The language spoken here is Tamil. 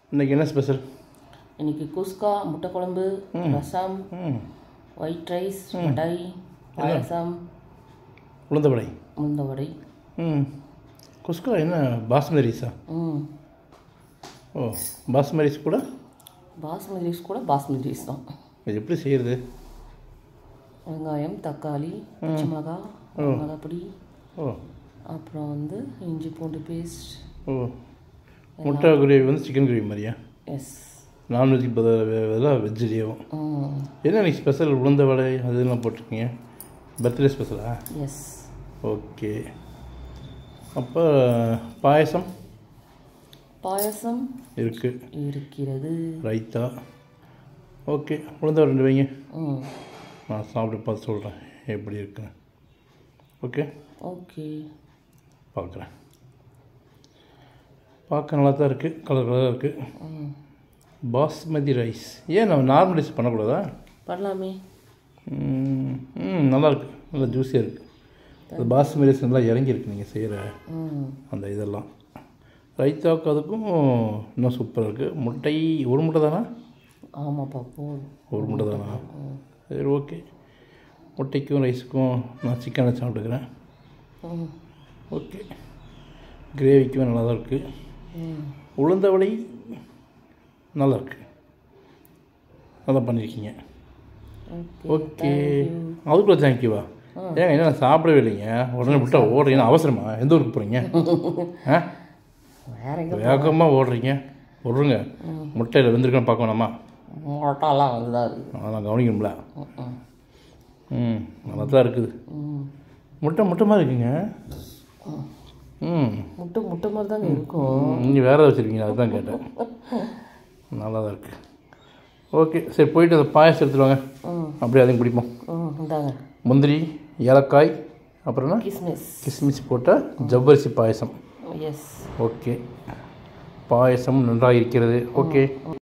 இன்னைக்கு என்ன ஸ்பெஷல் இன்னைக்கு குஸ்கா முட்டை குழம்பு ரசம் ம் ஒயிட் ரைஸ் வடை பாயசம் உளுந்த வடை உளுந்த வடை ம் குஸ்கா என்ன பாஸ்மதி ரைஸா ம் ஓ பாஸ்மதி ரைஸ் கூட பாஸ்மதி ரைஸ் கூட பாஸ்மதி ரைஸ் தான் இது எப்படி செய்கிறது வெங்காயம் தக்காளி பச்சை மிளகா மிளகாப்பொடி ஓ அப்புறம் வந்து இஞ்சி பூண்டு பேஸ்ட் ஓ முட்டை கிரேவி வந்து சிக்கன் கிரேவி மாதிரியா எஸ் நான்வெஜ்க்கு பதிலாக வெஜ்ஜிலேயும் ம் என்ன இன்னைக்கு ஸ்பெஷல் உளுந்த வடை அதெல்லாம் போட்டிருக்கீங்க பர்த்டே ஸ்பெஷலா எஸ் ஓகே அப்போ பாயசம் பாயசம் இருக்குது இருக்கிறது ரைத்தா ஓகே உளுந்த வடை ரெண்டு வைங்க ம் நான் சாப்பிட்டு பார்த்து சொல்கிறேன் எப்படி இருக்குன்னு ஓகே ஓகே பார்க்குறேன் பார்க்க நல்லா தான் இருக்குது கலர் கலராக இருக்குது ம் பாஸ்மதி ரைஸ் ஏன் நம்ம நார்மல் ரைஸ் பண்ணக்கூடாதா பண்ணலாமே ம் ம், நல்லா இருக்கு நல்லா ஜூஸியாக இருக்குது அது பாஸ்மதி ரைஸ் நல்லா இறங்கியிருக்கு நீங்கள் செய்கிற ம் அந்த இதெல்லாம் ரைத்தாவுக்கு அதுக்கும் இன்னும் சூப்பராக இருக்குது முட்டை ஒரு முட்டை தானா ஆமாப்பா போதும் ஒரு முட்டை தானா சரி ஓகே முட்டைக்கும் ரைஸுக்கும் நான் சிக்கனை சாப்பிட்டுக்கிறேன் ம் ஓகே கிரேவிக்கும் நல்லா தான் இருக்குது ம் உளுந்த வடை நல்லா இருக்கு நல்லா பண்ணியிருக்கீங்க ஓகே ஓகே அதுக்குள்ள தேங்க்யூவா ஏங்க என்ன நான் சாப்பிடவே இல்லைங்க உடனே விட்டா ஓடுறீங்க அவசரமா எந்த ஊருக்கு போகிறீங்க ஆ வேற எங்கே வேகமாக ஓடுறீங்க விட்ருங்க முட்டையில் வெந்திருக்கான்னு பார்க்க வேணாமா மொட்டாலாம் வந்துதான் இருக்குது அதெல்லாம் கவனிக்கணும்ல ம் ம் நல்லா தான் இருக்குது ம் முட்டை முட்டை மாதிரி இருக்குங்க ம் முட்டை முட்டை மாதிரி தாங்க இருக்கும் நீங்கள் வேறு வச்சுருக்கீங்க அதுதான் கேட்டேன் நல்லா தான் இருக்குது ஓகே சரி போயிட்டு அந்த பாயசம் எடுத்துட்டு வாங்க ம் அப்படியே அதையும் பிடிப்போம் ம் இந்தாங்க முந்திரி ஏலக்காய் அப்புறம்னா கிஸ்மிஸ் கிஸ்மிஸ் போட்ட ஜவ்வரிசி பாயசம் எஸ் ஓகே பாயசம் நன்றாக இருக்கிறது ஓகே